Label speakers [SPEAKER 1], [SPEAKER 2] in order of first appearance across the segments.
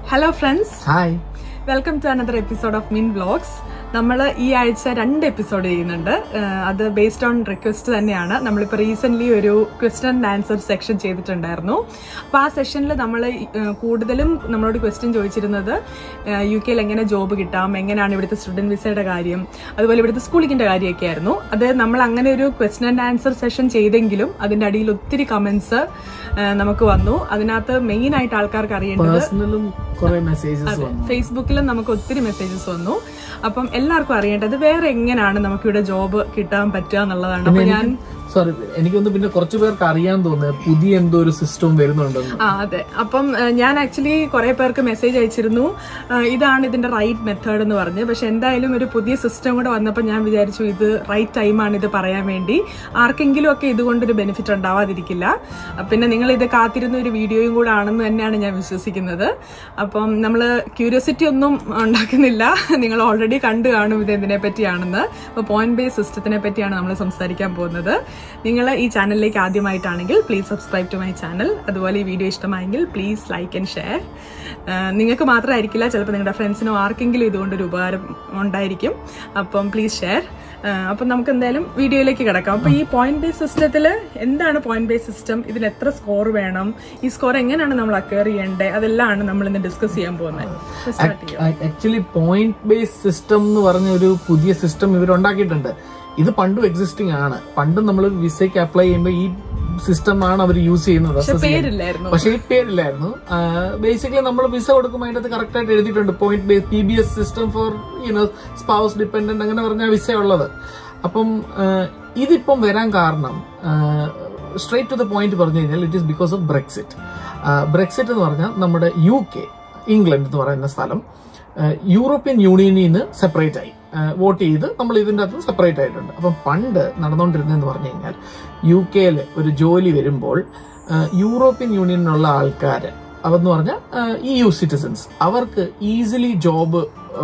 [SPEAKER 1] Hello friends
[SPEAKER 2] hi
[SPEAKER 1] welcome to another episode of Min vlogs നമ്മൾ ഈ ആഴ്ച രണ്ട് എപ്പിസോഡ് ചെയ്യുന്നുണ്ട് ഏഹ് അത് ബേസ്ഡ് ഓൺ റിക്വസ്റ്റ് തന്നെയാണ് നമ്മളിപ്പോൾ റീസെന്റ് ഒരു ക്വസ്റ്റ്യൻ ആൻഡ് ആൻസർ സെക്ഷൻ ചെയ്തിട്ടുണ്ടായിരുന്നു അപ്പോൾ ആ സെഷനിൽ നമ്മൾ കൂടുതലും നമ്മളോട് ക്വസ്റ്റ്യൻ ചോദിച്ചിരുന്നത് യു കെയിൽ എങ്ങനെ ജോബ് കിട്ടാം എങ്ങനെയാണ് ഇവിടുത്തെ സ്റ്റുഡന്റ് വിസയുടെ കാര്യം അതുപോലെ ഇവിടുത്തെ സ്കൂളിങ്ങിന്റെ കാര്യമൊക്കെ ആയിരുന്നു അത് നമ്മൾ അങ്ങനെ ഒരു ക്വസ്റ്റ്യൻ ആൻഡ് ആൻസർ സെഷൻ ചെയ്തെങ്കിലും അതിന്റെ അടിയിൽ ഒത്തിരി കമന്റ്സ് നമുക്ക് വന്നു അതിനകത്ത് മെയിൻ ആയിട്ട് ആൾക്കാർക്ക് അറിയേണ്ടത്
[SPEAKER 2] പേഴ്സണലും കുറെ മെസ്സേജസ് വന്നു
[SPEAKER 1] ഫേസ്ബുക്കിലും നമുക്ക് ഒത്തിരി മെസ്സേജസ് വന്നു അപ്പം എല്ലാവർക്കും അറിയേണ്ടത് വേറെ എങ്ങനെയാണ് നമുക്കിവിടെ ജോബ് കിട്ടാൻ പറ്റുക എന്നുള്ളതാണ് അപ്പൊ ഞാൻ
[SPEAKER 2] സോറി എനിക്കൊന്ന് പിന്നെ കുറച്ചു പേർക്ക് അറിയാൻ തോന്നുന്നത് പുതിയ എന്തോ ഒരു സിസ്റ്റം വരുന്നുണ്ടെന്ന്
[SPEAKER 1] ആ അതെ അപ്പം ഏഹ്, ഞാൻ ആക്ച്വലി കുറെ പേർക്ക് മെസ്സേജ് അയച്ചിരുന്നു ഏഹ്, ഇതാണ് ഇതിന്റെ റൈറ്റ് മെത്തേഡ് എന്ന് പറഞ്ഞ് പക്ഷെ എന്തായാലും ഒരു പുതിയ സിസ്റ്റം കൂടെ വന്നപ്പോൾ ഞാൻ വിചാരിച്ചു ഇത് റൈറ്റ് ടൈമാണ് ഇത് പറയാൻ വേണ്ടി ആർക്കെങ്കിലും ഒക്കെ ഇതുകൊണ്ടൊരു ബെനിഫിറ്റ് ഉണ്ടാവാതിരിക്കില്ല അഹ് പിന്നെ നിങ്ങൾ ഇത് കാത്തിരുന്ന ഒരു വീഡിയോയും കൂടെ ആണെന്ന് തന്നെയാണ് ഞാൻ വിശ്വസിക്കുന്നത് അപ്പം നമ്മൾ ക്യൂരിയോസിറ്റി ഒന്നും ഉണ്ടാക്കുന്നില്ല നിങ്ങൾ ഓൾറെഡി കണ്ടു കാണും ഇത് എന്തിനെ പറ്റിയാണെന്ന് അപ്പോൾ പോയിന്റ് ബേസ് സിസ്റ്റത്തിനെ പറ്റിയാണ് നമ്മൾ സംസാരിക്കാൻ പോകുന്നത് നിങ്ങൾ ഈ ചാനലിലേക്ക് ആദ്യമായിട്ടാണെങ്കിൽ please subscribe to my channel അതുപോലെ ഈ വീഡിയോ ഇഷ്ടമായെങ്കിൽ പ്ലീസ് ലൈക്ക് ആൻഡ് ഷെയർ നിങ്ങൾക്ക് മാത്രമായിരിക്കില്ല ചിലപ്പോൾ നിങ്ങളുടെ ഫ്രണ്ട്സിനോ ആർക്കെങ്കിലും ഇതുകൊണ്ടൊരു ഉപകാരം ഉണ്ടായിരിക്കും അപ്പം പ്ലീസ് ഷെയർ അപ്പം നമുക്ക് എന്തായാലും വീഡിയോയിലേക്ക് കിടക്കാം അപ്പം ഈ പോയിന്റ് ബേസ് സിസ്റ്റത്തിൽ എന്താണ് പോയിന്റ് ബേസ് സിസ്റ്റം ഇതിന് എത്ര സ്കോർ വേണം ഈ സ്കോർ എങ്ങനെയാണ് നമ്മൾ അക്വയർ ചെയ്യേണ്ടത് അതെല്ലാമാണ് നമ്മൾ ഇന്ന് ഡിസ്കസ് ചെയ്യാൻ പോകുന്നത് സ്റ്റാർട്ട് ചെയ്യാം
[SPEAKER 2] ആക്ച്വലി പോയിന്റ് ബേസ് സിസ്റ്റം എന്ന് പറഞ്ഞ ഒരു പുതിയ സിസ്റ്റം ഇവർ ഉണ്ടാക്കിയിട്ടുണ്ട് ഇത് പണ്ടും എക്സിസ്റ്റിംഗ് ആണ് പണ്ടും നമ്മൾ വിസയ്ക്ക് അപ്ലൈ ചെയ്യുമ്പോൾ ഈ സിസ്റ്റം ആണ് അവർ യൂസ് ചെയ്യുന്നത്
[SPEAKER 1] പക്ഷെ പേരില്ലായിരുന്നു
[SPEAKER 2] പക്ഷെ ഈ പേരില്ലായിരുന്നു ബേസിക്കലി നമ്മൾ വിസ കൊടുക്കുമ്പോൾ അതിന്റെ കറക്റ്റ് ആയിട്ട് എഴുതിയിട്ടുണ്ട് point P B S system for you know spouse dependent അങ്ങനെ പറഞ്ഞ വിസ ഉള്ളത് അപ്പം ആ, ഇതിപ്പം വരാൻ കാരണം സ്ട്രേറ്റ് ടു ദ പോയിന്റ് പറഞ്ഞു കഴിഞ്ഞാൽ it is because of Brexit Brexit എന്ന് പറഞ്ഞാൽ നമ്മുടെ യു കെ ഇംഗ്ലണ്ട് എന്ന് പറയുന്ന സ്ഥലം ആ, യൂറോപ്യൻ യൂണിയനിൽ നിന്ന് സെപ്പറേറ്റ് ആയി വോട്ട് ചെയ്ത് നമ്മൾ ഇതിൻ്റെ അകത്ത് സെപ്പറേറ്റ് ആയിട്ടുണ്ട് അപ്പം പണ്ട് നടന്നുകൊണ്ടിരുന്നതെന്ന് പറഞ്ഞു കഴിഞ്ഞാൽ യു കെയിൽ ഒരു ജോലി വരുമ്പോൾ ആ, യൂറോപ്യൻ യൂണിയനിലുള്ള ആൾക്കാർ അതെന്ന് പറഞ്ഞാൽ ഇ യു സിറ്റിസൺസ് അവർക്ക് easily job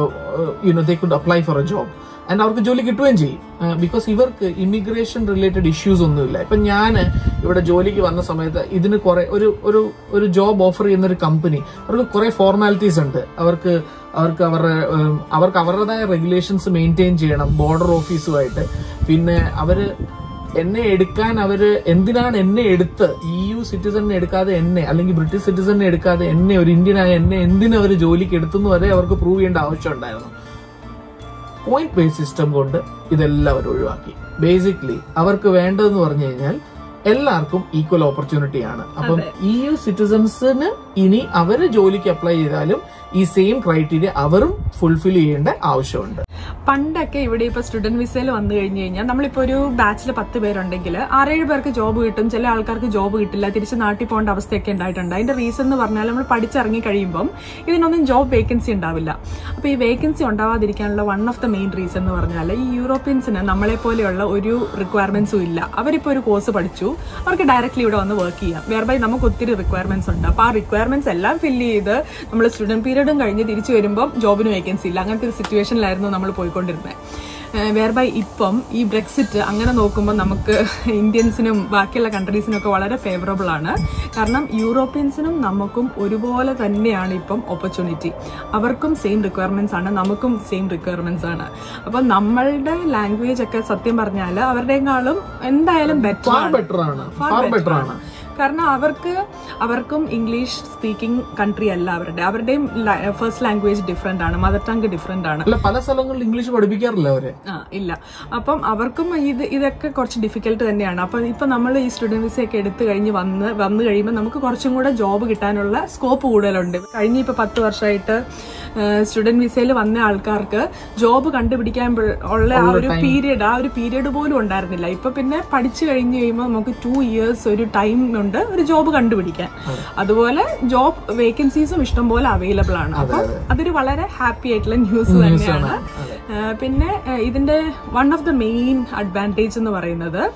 [SPEAKER 2] you know they could apply for a job and അവർക്ക് ജോലി കിട്ടുകയും ചെയ്യും ബിക്കോസ് ഇവർക്ക് ഇമിഗ്രേഷൻ റിലേറ്റഡ് ഇഷ്യൂസ് ഒന്നുമില്ല ഇപ്പൊ ഞാൻ ഇവിടെ ജോലിക്ക് വന്ന സമയത്ത് ഇതിന് കുറെ ഒരു ഒരു ഒരു ജോബ് ഓഫർ ചെയ്യുന്ന ഒരു കമ്പനി അവർക്ക് കുറെ ഫോർമാലിറ്റീസ് ഉണ്ട് അവർക്ക് അവർക്ക് അവരുടെ ഉം, അവർക്ക് അവരുടേതായ റെഗുലേഷൻസ് മെയിൻറ്റെയിൻ ചെയ്യണം ബോർഡർ ഓഫീസുമായിട്ട് പിന്നെ അവര് എന്നെ എടുക്കാൻ അവര് എന്തിനാണ് എന്നെ എടുത്ത് ഇ യു സിറ്റിസണിനെ എടുക്കാതെ എന്നെ അല്ലെങ്കിൽ ബ്രിട്ടീഷ് സിറ്റിസണിനെ എടുക്കാതെ എന്നെ ഒരു ഇന്ത്യനായ എന്നെ എന്തിനു അവർ ജോലിക്ക് എടുത്തെന്ന് വരെ അവർക്ക് പ്രൂവ് ചെയ്യേണ്ട ആവശ്യം ഉണ്ടായിരുന്നു പോയിന്റ് ബേസ് സിസ്റ്റം കൊണ്ട് ഇതെല്ലാം അവർ ഒഴിവാക്കി ബേസിക്കലി അവർക്ക് വേണ്ടതെന്ന് പറഞ്ഞു കഴിഞ്ഞാൽ എല്ലാവർക്കും ഈക്വൽ ഓപ്പർച്യൂണിറ്റി ആണ് അപ്പം ഇ യു സിറ്റിസൺസിന് ഇനി അവര് ജോലിക്ക് അപ്ലൈ ചെയ്താലും ഈ സെയിം ക്രൈറ്റീരിയ അവരും ഫുൾഫിൽ ചെയ്യേണ്ട ആവശ്യമുണ്ട്
[SPEAKER 1] പണ്ടൊക്കെ ഇവിടെ ഇപ്പൊ സ്റ്റുഡന്റ് വിസയിൽ വന്നു കഴിഞ്ഞു കഴിഞ്ഞാൽ നമ്മളിപ്പോ ഒരു ബാച്ചിൽ പത്ത് പേരുണ്ടെങ്കിൽ ആറേഴ് പേർക്ക് ജോബ് കിട്ടും ചില ആൾക്കാർക്ക് ജോബ് കിട്ടില്ല തിരിച്ച് നാട്ടിൽ പോകേണ്ട അവസ്ഥയൊക്കെ ഉണ്ടായിട്ടുണ്ട് അതിന്റെ റീസൺ എന്ന് പറഞ്ഞാൽ നമ്മൾ പഠിച്ചിറങ്ങി കഴിയുമ്പം ഇതിനൊന്നും ജോബ് വേക്കൻസി ഉണ്ടാവില്ല അപ്പൊ ഈ വേക്കൻസി ഉണ്ടാവാതിരിക്കാനുള്ള one of the main reason എന്ന് പറഞ്ഞാൽ ഈ യൂറോപ്യൻസിന് നമ്മളെ പോലെയുള്ള ഒരു റിക്വയർമെന്റ്സും ഇല്ല അവരിപ്പോ ഒരു കോഴ്സ് പഠിച്ചു അവർക്ക് ഡയറക്റ്റ്ലി ഇവിടെ വന്ന് വർക്ക് ചെയ്യാം വേർബൈ നമുക്ക് ഒത്തിരി റിക്വയർമെന്റ്സ് ഉണ്ട് അപ്പൊ ആ റിക്വയർമെന്റ്സ് എല്ലാം ഫില്ല് ചെയ്ത് നമ്മൾ സ്റ്റുഡന്റ് പീരീഡും കഴിഞ്ഞ് തിരിച്ചു വരുമ്പോൾ ജോബിന് വേക്കൻസി ഇല്ല അങ്ങനത്തെ ഒരു സിറ്റുവേഷനിലായിരുന്നു നമ്മൾ പോയിക്കൊണ്ടിരുന്നത് വേർബൈ ഇപ്പം ഈ ബ്രെക്സിറ്റ് അങ്ങനെ നോക്കുമ്പോൾ നമുക്ക് ഇന്ത്യൻസിനും ബാക്കിയുള്ള കൺട്രീസിനും ഒക്കെ വളരെ ഫേവറബിൾ ആണ് കാരണം യൂറോപ്യൻസിനും നമുക്കും ഒരുപോലെ തന്നെയാണ് ഇപ്പം ഓപ്പർച്യൂണിറ്റി അവർക്കും സെയിം റിക്വയർമെന്റ്സ് ആണ് നമുക്കും സെയിം റിക്വയർമെന്റ്സ് ആണ് അപ്പം നമ്മളുടെ ലാംഗ്വേജ് ഒക്കെ സത്യം പറഞ്ഞാൽ അവരുടെക്കാളും എന്തായാലും ബെറ്റർ
[SPEAKER 2] ഫാർ ബെറ്റർ ആണ് ഫാർ ബെറ്റർ ആണ്
[SPEAKER 1] കാരണം അവർക്ക് അവർക്കും ഇംഗ്ലീഷ് സ്പീക്കിംഗ് കൺട്രി അല്ല അവരുടെ അവരുടെയും ഫസ്റ്റ് ലാംഗ്വേജ് ഡിഫറെന്റ് ആണ് മദർ ടങ് ഡിഫറെന്റ് ആണ്
[SPEAKER 2] അല്ല പല സ്ഥലങ്ങളിൽ ഇംഗ്ലീഷ് പഠിപ്പിക്കാറില്ല അവര്
[SPEAKER 1] ആ ഇല്ല അപ്പം അവർക്കും ഇത് ഇതൊക്കെ കുറച്ച് ഡിഫിക്കൽട്ട് തന്നെയാണ് അപ്പം ഇപ്പൊ നമ്മൾ ഈ സ്റ്റുഡന്റ് വിസ ഒക്കെ എടുത്തു കഴിഞ്ഞ് വന്ന് വന്നു കഴിയുമ്പോൾ നമുക്ക് കുറച്ചും കൂടെ ജോബ് കിട്ടാനുള്ള സ്കോപ്പ് കൂടുതലുണ്ട് കഴിഞ്ഞ ഇപ്പൊ പത്ത് വർഷമായിട്ട് സ്റ്റുഡന്റ് വിസയിൽ വന്ന ആൾക്കാർക്ക് ജോബ് കണ്ടുപിടിക്കാൻ പ- ഉള്ള ആ ഒരു പീരീഡ് ആ ഒരു പീരീഡ് പോലും ഉണ്ടായിരുന്നില്ല ഇപ്പൊ പിന്നെ പഠിച്ചു കഴിഞ്ഞ് കഴിയുമ്പോൾ നമുക്ക് ടു ഇയേഴ്സ് ഒരു ടൈം ഉണ്ട് ഒരു ജോബ് കണ്ടുപിടിക്കാൻ അതുപോലെ ജോബ് വേക്കൻസീസും ഇഷ്ടംപോലെ അവൈലബിൾ ആണ് അപ്പം അതൊരു വളരെ ഹാപ്പി ആയിട്ടുള്ള ന്യൂസ് തന്നെയാണ് ആ, പിന്നെ ആ, ഇതിന്റെ one of the main advantage എന്ന് പറയുന്നത്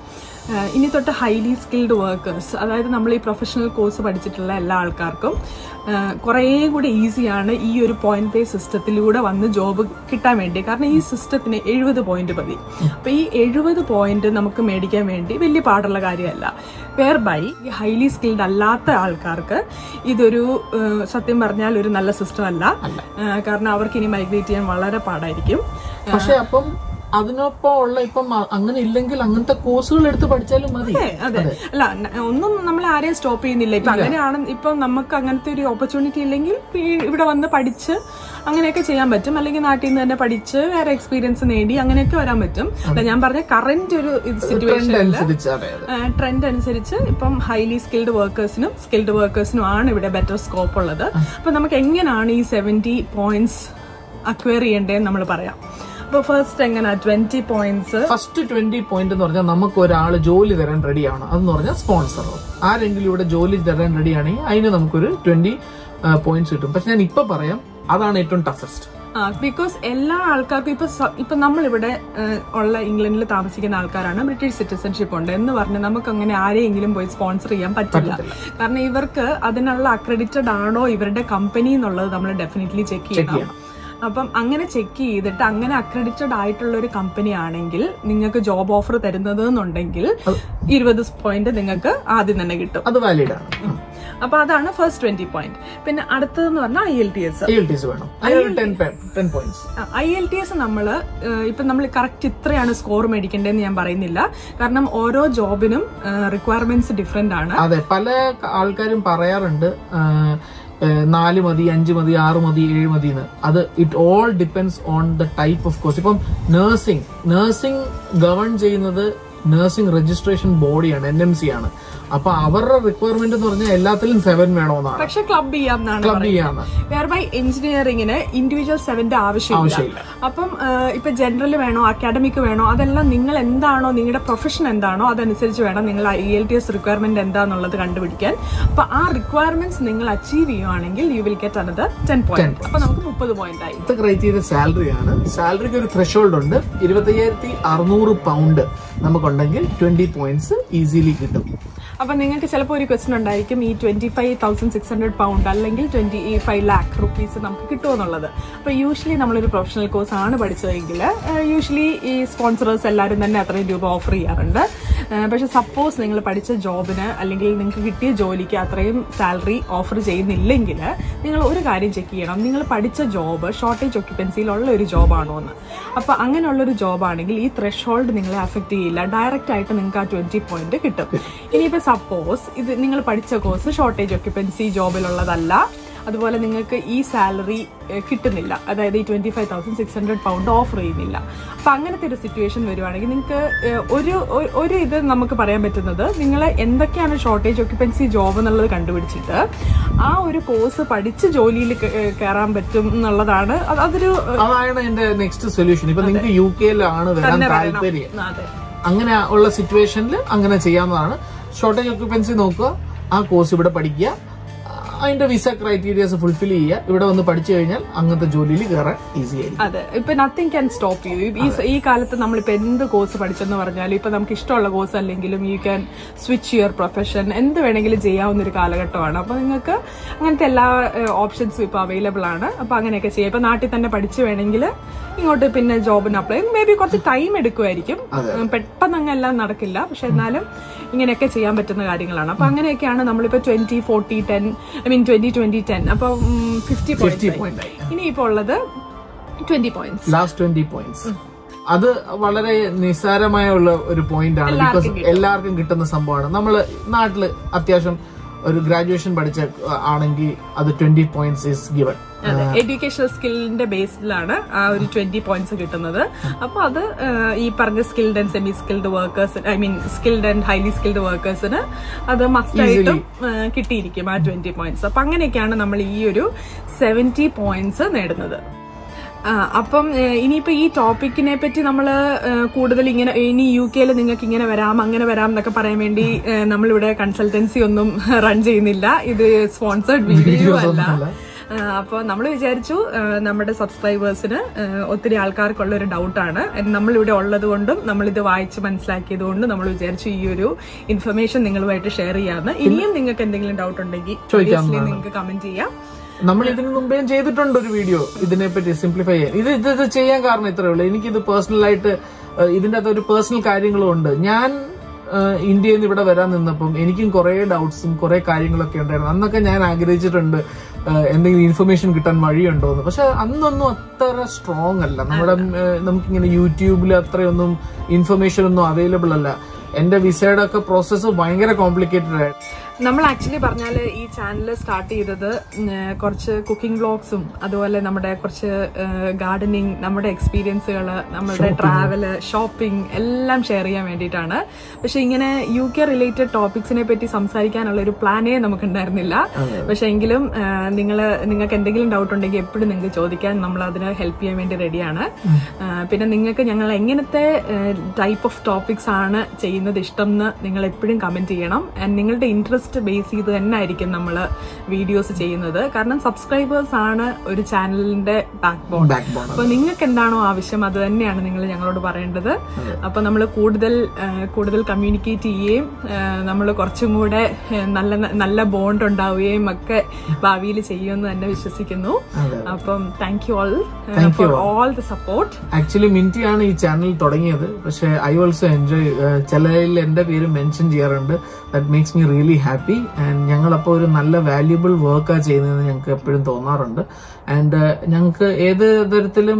[SPEAKER 1] ഏഹ് ഇനി തൊട്ട് ഹൈലി സ്കിൽഡ് വർക്കേഴ്സ് അതായത് നമ്മൾ ഈ പ്രൊഫഷണൽ കോഴ്സ് പഠിച്ചിട്ടുള്ള എല്ലാ ആൾക്കാർക്കും ഏഹ് കുറേ കൂടി ഈസിയാണ് ഈ ഒരു പോയിന്റ് ബേസ് സിസ്റ്റത്തിലൂടെ വന്ന് ജോബ് കിട്ടാൻ വേണ്ടി കാരണം ഈ സിസ്റ്റത്തിന് എഴുപത് പോയിന്റ് മതി അപ്പൊ ഈ എഴുപത് പോയിന്റ് നമുക്ക് മേടിക്കാൻ വേണ്ടി വലിയ പാടുള്ള കാര്യമല്ല വേർ ബൈ ഈ ഹൈലി സ്കിൽഡ് അല്ലാത്ത ആൾക്കാർക്ക് ഇതൊരു ഏഹ് സത്യം പറഞ്ഞാൽ ഒരു നല്ല സിസ്റ്റം അല്ല ഏഹ് കാരണം അവർക്ക് ഇനി മൈഗ്രേറ്റ് ചെയ്യാൻ വളരെ പാടായിരിക്കും
[SPEAKER 2] പക്ഷെ അപ്പം അതിനൊപ്പം ഉള്ള ഇപ്പം അ- അങ്ങനെ ഇല്ലെങ്കിൽ അങ്ങനത്തെ കോഴ്സുകൾ എടുത്ത് പഠിച്ചാലും മതി
[SPEAKER 1] അതെ അല്ല ന- ഒന്നും നമ്മൾ ആരെയും സ്റ്റോപ്പ് ചെയ്യുന്നില്ല ഇപ്പൊ അങ്ങനെയാണ് ഇപ്പൊ നമുക്ക് അങ്ങനത്തെ ഒരു ഓപ്പർച്യൂണിറ്റി ഇല്ലെങ്കിൽ ഈ- ഇവിടെ വന്ന് പഠിച്ച് അങ്ങനെയൊക്കെ ചെയ്യാൻ പറ്റും അല്ലെങ്കിൽ നാട്ടിൽ നിന്ന് തന്നെ പഠിച്ച് വേറെ എക്സ്പീരിയൻസ് നേടി അങ്ങനെയൊക്കെ വരാൻ പറ്റും അല്ല ഞാൻ പറഞ്ഞ കറന്റ് ഒരു സിറ്റുവേഷൻ
[SPEAKER 2] ട്രെൻഡ് അനുസരിച്ച് അതെ അതെ
[SPEAKER 1] ട്രെൻഡ് അനുസരിച്ച് ഇപ്പം ഹൈലി സ്കിൽഡ് വർക്കേഴ്സിനും സ്കിൽഡ് വർക്കേഴ്സിനും ആണ് ഇവിടെ ബെറ്റർ സ്കോപ്പ് ഉള്ളത് അപ്പൊ നമുക്ക് എങ്ങനെയാണ് ഈ സെവന്റി പോയിന്റ്സ് അക്വയർ ചെയ്യേണ്ടതെന്ന് നമ്മൾ പറയാം അപ്പൊ ഫസ്റ്റ് എങ്ങനെ twenty points
[SPEAKER 2] first twenty point എന്ന് പറഞ്ഞാൽ നമുക്ക് ഒരാൾ ജോലി തരാൻ റെഡിയാണ് അതെന്ന് പറഞ്ഞാൽ സ്പോൺസറോ ആരെങ്കിലും ഇവിടെ ജോലി തരാൻ റെഡിയാണെങ്കിൽ അതിന് നമുക്കൊരു ട്വന്റി പോയിന്റ്സ് കിട്ടും പക്ഷെ ഞാൻ ഇപ്പൊ പറയാം അതാണ് ഏറ്റവും ടഫസ്റ്റ്
[SPEAKER 1] ആ ബിക്കോസ് എല്ലാ ആൾക്കാർക്കും ഇപ്പൊ സ- ഇപ്പൊ നമ്മളിവിടെ ഏഹ്, ഉള്ള ഇംഗ്ലണ്ടിൽ താമസിക്കുന്ന ആൾക്കാരാണ് ബ്രിട്ടീഷ് സിറ്റിസൺഷിപ്പ് ഉണ്ട് എന്ന് പറഞ്ഞ് നമുക്ക് അങ്ങനെ ആരെയെങ്കിലും പോയി സ്പോൺസർ ചെയ്യാൻ പറ്റില്ല കാരണം ഇവർക്ക് അതിനുള്ള അക്രഡിറ്റഡ് ആണോ ഇവരുടെ കമ്പനി എന്നുള്ളത് നമ്മൾ ഡെഫിനറ്റ്ലി ചെക്ക് ചെയ്യണം അപ്പം അങ്ങനെ ചെക്ക് ചെയ്തിട്ട് അങ്ങനെ അക്രഡിറ്റഡ് ആയിട്ടുള്ള ഒരു കമ്പനി ആണെങ്കിൽ നിങ്ങൾക്ക് ജോബ് ഓഫർ തരുന്നത് എന്നുണ്ടെങ്കിൽ ഇരുപത് പോയിന്റ് നിങ്ങൾക്ക് ആദ്യം തന്നെ കിട്ടും
[SPEAKER 2] അത് വാലിഡ് ആണ്
[SPEAKER 1] അപ്പൊ അതാണ് ഫസ്റ്റ് ട്വന്റി പോയിന്റ് പിന്നെ അടുത്തതെന്ന് പറഞ്ഞാൽ I L T S
[SPEAKER 2] I L T S വേണം അതിന് ten ten points
[SPEAKER 1] I L T S നമ്മൾ ഇപ്പൊ നമ്മൾ കറക്റ്റ് ഇത്രയാണ് സ്കോർ മേടിക്കേണ്ടതെന്ന് ഞാൻ പറയുന്നില്ല കാരണം ഓരോ ജോബിനും റിക്വയർമെന്റ്സ് ഡിഫറെന്റ് ആണ്
[SPEAKER 2] അതെ പല ആൾക്കാരും പറയാറുണ്ട് ആ, ഏ, നാല് മതി അഞ്ച് മതി ആറ് മതി ഏഴ് മതി എന്ന് അത് it all depends on the type of course ഇപ്പം നഴ്സിംഗ് നഴ്സിംഗ് ഗവൺ ചെയ്യുന്നത് നഴ്സിംഗ് രജിസ്ട്രേഷൻ ബോഡിയാണ് എൻ എം സി ആണ് അപ്പൊ അവരുടെ റിക്വയർമെന്റ് എന്ന് പറഞ്ഞാൽ എല്ലാത്തിലും സെവൻ വേണമെന്നാണ്
[SPEAKER 1] പക്ഷെ ക്ലബ് ചെയ്യാം എന്നാണ്
[SPEAKER 2] ക്ലബ് ചെയ്യാണ്
[SPEAKER 1] വേർ ബൈ എഞ്ചിനീയറിംഗിന് ഇൻഡിവിജ്വൽ സെവന്റെ ആവശ്യമില്ല
[SPEAKER 2] ആവശ്യമില്ല
[SPEAKER 1] അപ്പം ആ, ഇപ്പൊ ജനറൽ വേണോ അക്കാഡമിക് വേണോ അതെല്ലാം നിങ്ങൾ എന്താണോ നിങ്ങളുടെ പ്രൊഫഷൻ എന്താണോ അതനുസരിച്ച് വേണം നിങ്ങൾ I L T S requirement എന്താന്നുള്ളത് കണ്ടുപിടിക്കാൻ അപ്പൊ ആ റിക്വയർമെന്റ്സ് നിങ്ങൾ അച്ചീവ് ചെയ്യുവാണെങ്കിൽ you will get another ten point അപ്പൊ നമുക്ക് മുപ്പത് പോയിന്റ് ആയി
[SPEAKER 2] അടുത്ത ക്രൈറ്റീരിയ സാലറി ആണ് സാലറിക്ക് ഒരു ത്രഷോൾഡ് ഉണ്ട് ഇരുപത്തയ്യായിരത്തി അറുന്നൂറ് പൗണ്ട് നമുക്കുണ്ടെങ്കിൽ ട്വന്റി പോയിന്റ്സ് ഈസിലി കിട്ടും
[SPEAKER 1] അപ്പൊ നിങ്ങൾക്ക് ചിലപ്പോൾ ഒരു ക്വസ്റ്റൻ ഉണ്ടായിരിക്കും ഈ twenty five thousand six hundred pound അല്ലെങ്കിൽ ട്വന്റി ഫൈവ് ലാക്ക് റുപ്പീസ് നമുക്ക് കിട്ടുമെന്നുള്ളത് അപ്പൊ യൂഷ്വലി നമ്മളൊരു പ്രൊഫഷണൽ കോഴ്സ് ആണ് പഠിച്ചതെങ്കിൽ യൂഷ്വലി ഈ സ്പോൺസറേഴ്സ് എല്ലാവരും തന്നെ അത്രയും രൂപ ഓഫർ ചെയ്യാറുണ്ട് ഏഹ് പക്ഷെ സപ്പോസ് നിങ്ങൾ പഠിച്ച ജോബിന് അല്ലെങ്കിൽ നിങ്ങൾക്ക് കിട്ടിയ ജോലിക്ക് അത്രയും സാലറി ഓഫർ ചെയ്യുന്നില്ലെങ്കിൽ നിങ്ങൾ ഒരു കാര്യം ചെക്ക് ചെയ്യണം നിങ്ങൾ പഠിച്ച ജോബ് ഷോർട്ടേജ് ഒക്യുപ്പൻസിയിലുള്ള ഒരു ജോബാണോ എന്ന് അപ്പൊ അങ്ങനെയുള്ള ഒരു ജോബാണെങ്കിൽ ഈ ത്രഷ് ഹോൾഡ് നിങ്ങളെ അഫക്ട് ചെയ്യില്ല ഡയറക്റ്റ് ആയിട്ട് നിങ്ങൾക്ക് ആ ട്വന്റി പോയിന്റ് കിട്ടും ഇനിയിപ്പോ സപ്പോസ് ഇത് നിങ്ങൾ പഠിച്ച കോഴ്സ് ഷോർട്ടേജ് ഒക്യുപ്പൻസി ജോബിലുള്ളതല്ല അതുപോലെ നിങ്ങൾക്ക് ഈ സാലറി കിട്ടുന്നില്ല അതായത് ഈ twenty five thousand six hundred pound offer ചെയ്യുന്നില്ല അപ്പൊ അങ്ങനത്തെ ഒരു സിറ്റുവേഷൻ വരുവാണെങ്കിൽ നിങ്ങൾക്ക് ഏഹ്, ഒരു ഒരു- ഒരു ഇത് നമുക്ക് പറയാൻ പറ്റുന്നത് നിങ്ങൾ എന്തൊക്കെയാണ് ഷോർട്ടേജ് ഒക്യുപ്പൻസി ജോബ് എന്നുള്ളത് കണ്ടുപിടിച്ചിട്ട് ആ ഒരു കോഴ്സ് പഠിച്ച് ജോലിയിൽ കയറാൻ പറ്റും എന്നുള്ളതാണ് അത് അതൊരു ഏഹ്,
[SPEAKER 2] അതാണ് എന്റെ നെക്സ്റ്റ് സൊല്യൂഷൻ ഇപ്പൊ നിങ്ങൾക്ക് യു കെയിലാണ് വരാൻ
[SPEAKER 1] തന്നെ വരണം.
[SPEAKER 2] താല്പര്യം
[SPEAKER 1] അതെ
[SPEAKER 2] അങ്ങനെ ഉള്ള സിറ്റുവേഷനിൽ അങ്ങനെ ചെയ്യാവുന്നതാണ് ഷോർട്ടേജ് ഒക്യുപ്പൻസി നോക്കുക ആ കോഴ്സ് ഇവിടെ പഠിക്കുക അതിന്റെ വിസ ക്രൈറ്റീരിയസ് ഫുൾഫിൽ ചെയ്യുക ഇവിടെ വന്ന് പഠിച്ചു കഴിഞ്ഞാൽ അങ്ങനത്തെ ജോലിയിൽ കയറാൻ ഈസി ആയിരിക്കും
[SPEAKER 1] അതെ ഇപ്പൊ നത്തിങ് ക്യാൻ സ്റ്റോപ്പ് യു ഈ ഈ കാലത്ത് നമ്മളിപ്പോ എന്ത് കോഴ്സ് പഠിച്ചെന്ന് പറഞ്ഞാലും ഇപ്പൊ നമുക്ക് ഇഷ്ടമുള്ള കോഴ്സ് അല്ലെങ്കിലും you can switch your profession എന്ത് വേണമെങ്കിലും ചെയ്യാവുന്ന ഒരു കാലഘട്ടമാണ് അപ്പൊ നിങ്ങൾക്ക് അങ്ങനത്തെ എല്ലാ ഓപ്ഷൻസും ഇപ്പൊ അവൈലബിൾ ആണ് അപ്പൊ അങ്ങനെയൊക്കെ ചെയ്യാം ഇപ്പൊ നാട്ടിൽ തന്നെ പഠിച്ചു വേണമെങ്കിൽ ഇങ്ങോട്ട് പിന്നെ ജോബിന് അപ്ലൈ മേ ബി കുറച്ച് ടൈം എടുക്കുമായിരിക്കും ഉം, പെട്ടെന്ന് അങ്ങ് എല്ലാം നടക്കില്ല പക്ഷെ എന്നാലും ഇങ്ങനെയൊക്കെ ചെയ്യാൻ പറ്റുന്ന കാര്യങ്ങളാണ് അപ്പൊ അങ്ങനെയൊക്കെയാണ് നമ്മളിപ്പോ twenty forty ten I mean twenty twenty ten അപ്പൊ ഫിഫ്റ്റി
[SPEAKER 2] ഫിഫ്റ്റി
[SPEAKER 1] പോയിന്റ്
[SPEAKER 2] പോയിന്റ് ആയി
[SPEAKER 1] ഇനിയിപ്പോ ഉള്ളത് twenty points
[SPEAKER 2] last twenty points അത് വളരെ നിസ്സാരമായ ഉള്ള ഒരു പോയിന്റ് ആണ് ബിക്കോസ് എല്ലാവർക്കും കിട്ടുന്ന സംഭവമാണ് നമ്മൾ നാട്ടില് അത്യാവശ്യം ഒരു ഗ്രാജുവേഷൻ പഠിച്ച ആ, ആണെങ്കിൽ അത് ട്വന്റി പോയിന്റ്സ് ഇസ് ഗിവൺ
[SPEAKER 1] അതെ എഡ്യൂക്കേഷണൽ സ്കില്ലിന്റെ ബേസിലാണ് ആ ഒരു ട്വന്റി പോയിന്റ്സ് കിട്ടുന്നത് അപ്പൊ അത് ആ, ഈ പറഞ്ഞ skilled and semi skilled workers I mean skilled and highly skilled വർക്കേഴ്സിന് അത് മസ്റ്റ് ആയിട്ടും ആ, കിട്ടിയിരിക്കും ആ ട്വന്റി പോയിന്റ്സ് അപ്പൊ അങ്ങനെയൊക്കെയാണ് നമ്മൾ ഈ ഒരു സെവന്റി പോയിന്റ്സ് നേടുന്നത് ആ, അപ്പം ഏഹ്, ഇനിയിപ്പോ ഈ ടോപ്പിക്കിനെ പറ്റി നമ്മൾ കൂടുതൽ ഇങ്ങനെ ഇനി യു കെയിൽ നിങ്ങൾക്ക് ഇങ്ങനെ വരാം അങ്ങനെ വരാം എന്നൊക്കെ പറയാൻ വേണ്ടി ഏഹ്, നമ്മളിവിടെ കൺസൾട്ടൻസി ഒന്നും റൺ ചെയ്യുന്നില്ല ഇത് സ്പോൺസേർഡ് വീഡിയോ അല്ല അപ്പോൾ നമ്മൾ വിചാരിച്ചു ആ, നമ്മുടെ സബ്സ്ക്രൈബേഴ്സിന് ഒത്തിരി ആൾക്കാർക്കുള്ള ഒരു ഡൗട്ടാണ് നമ്മളിവിടെ ഉള്ളത് കൊണ്ടും നമ്മളിത് വായിച്ച് മനസ്സിലാക്കിയത് കൊണ്ടും നമ്മൾ വിചാരിച്ചു ഈ ഒരു ഇൻഫർമേഷൻ നിങ്ങളുമായിട്ട് ഷെയർ ചെയ്യാമെന്ന് ഇനിയും നിങ്ങൾക്ക് എന്തെങ്കിലും ഡൗട്ട് ഉണ്ടെങ്കിൽ obviously നിങ്ങൾക്ക് കമന്റ് ചെയ്യാം
[SPEAKER 2] നമ്മൾ ഇതിനു മുമ്പേ ചെയ്തിട്ടുണ്ട് ഒരു വീഡിയോ ഇതിനെപ്പറ്റി സിംപ്ലിഫൈ ചെയ്യാൻ ഇത് ഇത് ഇത് ചെയ്യാൻ കാരണം ഇത്രയേ ഉള്ളൂ എനിക്കിത് പേഴ്സണലായിട്ട് ഇതിന്റെ അകത്ത് ഒരു പേഴ്സണൽ കാര്യങ്ങളും ഉണ്ട് ഞാൻ ഏഹ്, ഇന്ത്യയിൽ നിന്ന് ഇവിടെ വരാൻ നിന്നപ്പം എനിക്കും കുറെ ഡൗട്ട്സും കുറെ കാര്യങ്ങളൊക്കെ ഉണ്ടായിരുന്നു അന്നൊക്കെ ഞാൻ ആഗ്രഹിച്ചിട്ടുണ്ട് ഏഹ്, എന്തെങ്കിലും ഇൻഫർമേഷൻ കിട്ടാൻ വഴിയുണ്ടോ എന്ന് പക്ഷെ അന്നൊന്നും അത്ര സ്ട്രോങ് അല്ല നമ്മുടെ ഏഹ്, നമുക്കിങ്ങനെ യൂട്യൂബിൽ അത്രയൊന്നും ഇൻഫർമേഷൻ ഒന്നും അവൈലബിൾ അല്ല എന്റെ വിസയുടെ ഒക്കെ പ്രോസസ്സ് ഭയങ്കര കോംപ്ലിക്കേറ്റഡ് ആയിട്ട്
[SPEAKER 1] നമ്മൾ ആക്ച്വലി പറഞ്ഞാൽ ഈ ചാനൽ സ്റ്റാർട്ട് ചെയ്തത് ഉം, ഏഹ്, കുറച്ച് കുക്കിംഗ് വ്ളോഗ്സും അതുപോലെ നമ്മുടെ കുറച്ച് ഗാർഡനിങ് നമ്മുടെ എക്സ്പീരിയൻസുകൾ നമ്മുടെ ട്രാവല് ഷോപ്പിംഗ് എല്ലാം ഷെയർ ചെയ്യാൻ വേണ്ടിയിട്ടാണ് പക്ഷെ ഇങ്ങനെ യു കെ റിലേറ്റഡ് ടോപ്പിക്സിനെ പറ്റി സംസാരിക്കാനുള്ള ഒരു പ്ലാനേ നമുക്ക് ഉണ്ടായിരുന്നില്ല പക്ഷെ എങ്കിലും നിങ്ങൾ നിങ്ങൾക്ക് എന്തെങ്കിലും ഡൗട്ട് ഉണ്ടെങ്കിൽ എപ്പോഴും നിങ്ങൾക്ക് ചോദിക്കാൻ നമ്മൾ അതിന് ഹെൽപ്പ് ചെയ്യാൻ വേണ്ടി റെഡിയാണ് പിന്നെ നിങ്ങൾക്ക് ഞങ്ങൾ എങ്ങനത്തെ ടൈപ്പ് ഓഫ് ടോപ്പിക്സ് ആണ് ചെയ്യുന്നത് ഇഷ്ടം എന്ന് നിങ്ങൾ എപ്പോഴും കമന്റ് ചെയ്യണം ആൻഡ് നിങ്ങളുടെ ഇൻട്രസ്റ്റ് ബേസ് ചെയ്ത് തന്നെ ആയിരിക്കും നമ്മൾ വീഡിയോസ് ചെയ്യുന്നത് കാരണം സബ്സ്ക്രൈബേഴ്സ് ആണ് ഒരു ചാനലിന്റെ ബാക്ക് ബോൺ
[SPEAKER 2] ബാക്ക് ബോൺ
[SPEAKER 1] അപ്പൊ നിങ്ങൾക്ക് എന്താണോ ആവശ്യം അത് തന്നെയാണ് നിങ്ങൾ ഞങ്ങളോട് പറയേണ്ടത് അപ്പൊ നമ്മൾ കൂടുതൽ ആ, കൂടുതൽ കമ്മ്യൂണിക്കേറ്റ് ചെയ്യുകയും നമ്മൾ കുറച്ചും കൂടെ ആ, നല്ല നല്ല ബോണ്ട് ഉണ്ടാവുകയും ഒക്കെ ഭാവിയിൽ ചെയ്യുമെന്ന് തന്നെ വിശ്വസിക്കുന്നു
[SPEAKER 2] അതെ.
[SPEAKER 1] അപ്പം thank you all
[SPEAKER 2] Thank
[SPEAKER 1] for
[SPEAKER 2] you.
[SPEAKER 1] All the support
[SPEAKER 2] actually മിന്റിയാണ് ഈ ചാനൽ തുടങ്ങിയത് പക്ഷെ ഐ ഓൾസോ എൻജോയ് ചിലതിൽ എന്റെ പേര് മെൻഷൻ ചെയ്യാറുണ്ട് that makes me really happy and ഞങ്ങളപ്പോൾ ഒരു നല്ല വാല്യുബിൾ വർക്കാണ് ചെയ്യുന്നതെന്ന് ഞങ്ങൾക്ക് എപ്പോഴും തോന്നാറുണ്ട് ആൻഡ് ഞങ്ങൾക്ക് ഏത് തരത്തിലും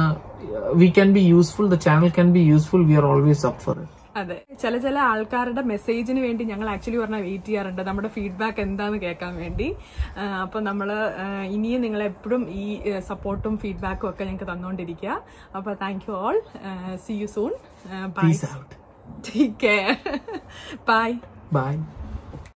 [SPEAKER 2] we can be useful the channel can be useful we are always up for it
[SPEAKER 1] അതെ ചില ചില ആൾക്കാരുടെ മെസ്സേജിന് വേണ്ടി ഞങ്ങൾ ആക്ച്വലി പറഞ്ഞാൽ വെയിറ്റ് ചെയ്യാറുണ്ട് നമ്മുടെ ഫീഡ്ബാക്ക് എന്താന്ന് കേൾക്കാൻ വേണ്ടി ആ, അപ്പൊ നമ്മള് ആ, ഇനിയും നിങ്ങൾ എപ്പോഴും ഈ സപ്പോർട്ടും ഫീഡ്ബാക്കും ഒക്കെ ഞങ്ങൾക്ക് തന്നുകൊണ്ടിരിക്കുക അപ്പൊ thank you all see you soon bye
[SPEAKER 2] peace out
[SPEAKER 1] take care bye
[SPEAKER 2] by